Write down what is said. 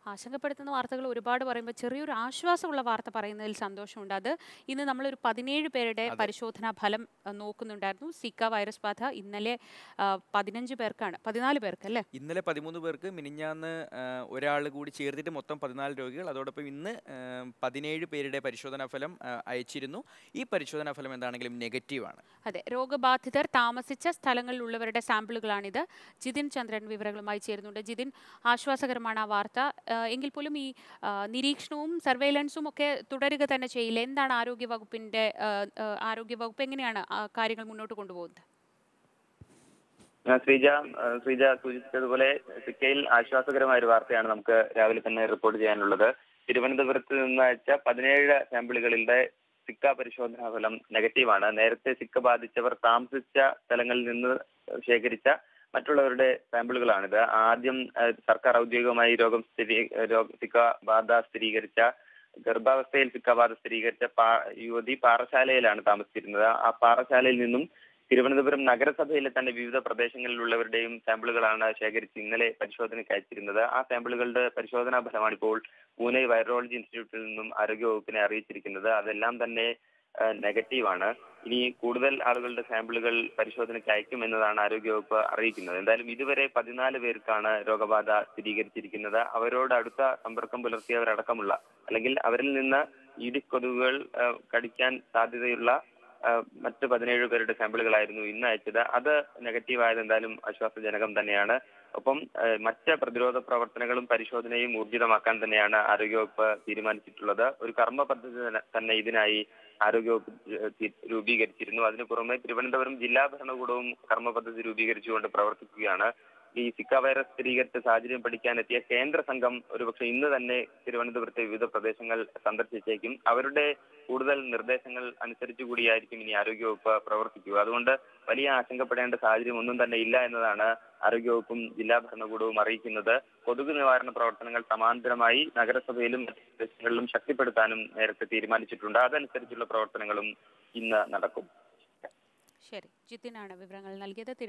ആശങ്കപ്പെടുത്തുന്ന വാർത്തകൾ ഒരുപാട് പറയുമ്പോൾ ചെറിയൊരു ആശ്വാസമുള്ള വാർത്ത പറയുന്നതിൽ സന്തോഷമുണ്ട് അത് ഇന്ന് നമ്മളൊരു പതിനേഴ് പേരുടെ പരിശോധനാ ഫലം അഹ്, നോക്കുന്നുണ്ടായിരുന്നു സിക്ക വൈറസ് ബാധ ഇന്നലെ പതിനഞ്ച് പേർക്കാണ് പതിനാല് പേർക്ക് അല്ലേ ഇന്നലെ പതിമൂന്ന് പേർക്ക് മിനിഞ്ഞാന്ന് ഒരാൾ കൂടി ചേർത്തിട്ട് മൊത്തം പതിനാല് രോഗികൾ അതോടൊപ്പം ഇന്ന് ആ, പതിനേഴ് പേരുടെ പരിശോധനാ ഫലം ആ, അയച്ചിരുന്നു ഈ പരിശോധനാ ഫലം എന്താണെങ്കിലും നെഗറ്റീവാണ് അതെ രോഗബാധിതർ താമസിച്ച സ്ഥലങ്ങളിലുള്ളവരുടെ സാമ്പിളുകളാണിത് ജിതിൻ ചന്ദ്രൻ വിവരങ്ങളുമായി ചേരുന്നുണ്ട് ജിതിൻ ആശ്വാസകരമാണ് ആ വാർത്ത ആ, എങ്കിൽ പോലും ഈ ആ, നിരീക്ഷണവും സർവേലൻസും ഒക്കെ തുടരുക തന്നെ ചെയ്യില്ല എന്താണ് ആരോഗ്യ വകുപ്പിന്റെ ആ, ആ, ആരോഗ്യ വകുപ്പ് എങ്ങനെയാണ് ആ കാര്യങ്ങൾ മുന്നോട്ട് കൊണ്ടുപോകുന്നത് ആ, ശ്രീജ ആ, ശ്രീജ സൂചിപ്പിച്ചതുപോലെ സിക്കയിൽ ആശ്വാസകരമായ ഒരു വാർത്തയാണ് നമുക്ക് രാവിലെ തന്നെ റിപ്പോർട്ട് ചെയ്യാനുള്ളത് തിരുവനന്തപുരത്ത് നിന്ന് അയച്ച പതിനേഴ് സാമ്പിളുകളുടെ സിക്ക പരിശോധനാ ഫലം നെഗറ്റീവാണ് നേരത്തെ സിക്ക ബാധിച്ചവർ താമസിച്ച സ്ഥലങ്ങളിൽ നിന്ന് ശേഖരിച്ച മറ്റുള്ളവരുടെ സാമ്പിളുകളാണിത് ആദ്യം ആ, സർക്കാർ ഔദ്യോഗികമായി രോഗം സ്ഥിരീ രോഗ സിക്ക ബാധ സ്ഥിരീകരിച്ച ഗർഭാവസ്ഥയിൽ സിക്ക ബാധ സ്ഥിരീകരിച്ച പാ- യുവതി പാറശാലയിലാണ് താമസിച്ചിരുന്നത് ആ പാറശാലയിൽ നിന്നും തിരുവനന്തപുരം നഗരസഭയിലെ തന്നെ വിവിധ പ്രദേശങ്ങളിലുള്ളവരുടെയും സാമ്പിളുകളാണ് ശേഖരിച്ച് ഇന്നലെ പരിശോധനയ്ക്ക് അയച്ചിരുന്നത് ആ സാമ്പിളുകളുടെ പരിശോധനാ ഫലമാണ് ഇപ്പോൾ പൂനെ വൈറോളജി ഇൻസ്റ്റിറ്റ്യൂട്ടിൽ നിന്നും ആരോഗ്യവകുപ്പിനെ അറിയിച്ചിരിക്കുന്നത് അതെല്ലാം തന്നെ നെഗറ്റീവാണ് ഇനി കൂടുതൽ ആളുകളുടെ സാമ്പിളുകൾ പരിശോധനയ്ക്ക് അയക്കും എന്നതാണ് ആരോഗ്യവകുപ്പ് അറിയിക്കുന്നത് എന്തായാലും ഇതുവരെ പതിനാല് പേർക്കാണ് രോഗബാധ സ്ഥിരീകരിച്ചിരിക്കുന്നത് അവരോട് അടുത്ത സമ്പർക്കം പുലർത്തിയവരടക്കമുള്ള അല്ലെങ്കിൽ അവരിൽ നിന്ന് ഈഡിസ് കൊതുകുകൾ ആ, കടിക്കാൻ സാധ്യതയുള്ള ആ, മറ്റ് പതിനേഴ് പേരുടെ സാമ്പിളുകളായിരുന്നു ഇന്ന് അയച്ചത് അത് നെഗറ്റീവ് ആയത് എന്തായാലും ആശ്വാസജനകം തന്നെയാണ് ഒപ്പം ആ, മറ്റ് പ്രതിരോധ പ്രവർത്തനങ്ങളും പരിശോധനയും ഊർജിതമാക്കാൻ തന്നെയാണ് ആരോഗ്യവകുപ്പ് തീരുമാനിച്ചിട്ടുള്ളത് ഒരു കർമ്മ പദ്ധതി തന്നെ- തന്നെ ഇതിനായി ആരോഗ്യവകുപ്പ് ഏഹ്, തി- രൂപീകരിച്ചിരുന്നു അതിനു പുറമെ തിരുവനന്തപുരം ജില്ലാ ഭരണകൂടവും കർമ്മ പദ്ധതി രൂപീകരിച്ചുകൊണ്ട് പ്രവർത്തിക്കുകയാണ് ഈ സിക്ക വൈറസ് സ്ഥിരീകരിച്ച സാഹചര്യം പഠിക്കാനെത്തിയ കേന്ദ്ര സംഘം ഒരുപക്ഷെ ഇന്ന് തന്നെ തിരുവനന്തപുരത്തെ വിവിധ പ്രദേശങ്ങൾ സന്ദർശിച്ചേക്കും അവരുടെ കൂടുതൽ നിർദ്ദേശങ്ങൾ അനുസരിച്ച് കൂടിയായിരിക്കും ഇനി ആരോഗ്യവകുപ്പ് പ്രവർത്തിക്കുക അതുകൊണ്ട് വലിയ ആശങ്കപ്പെടേണ്ട സാഹചര്യം ഒന്നും തന്നെ ഇല്ല എന്നതാണ് ആരോഗ്യവകുപ്പും ജില്ലാ ഭരണകൂടവും അറിയിക്കുന്നത് കൊതുക് നിവാരണ പ്രവർത്തനങ്ങൾ സമാന്തരമായി നഗരസഭയിലും മറ്റ് പ്രദേശങ്ങളിലും ശക്തിപ്പെടുത്താനും നേരത്തെ തീരുമാനിച്ചിട്ടുണ്ട് അതനുസരിച്ചുള്ള പ്രവർത്തനങ്ങളും ഇന്ന് നടക്കും ശരി ജിതിനാണ് വിവരങ്ങൾ നൽകിയത് തിരു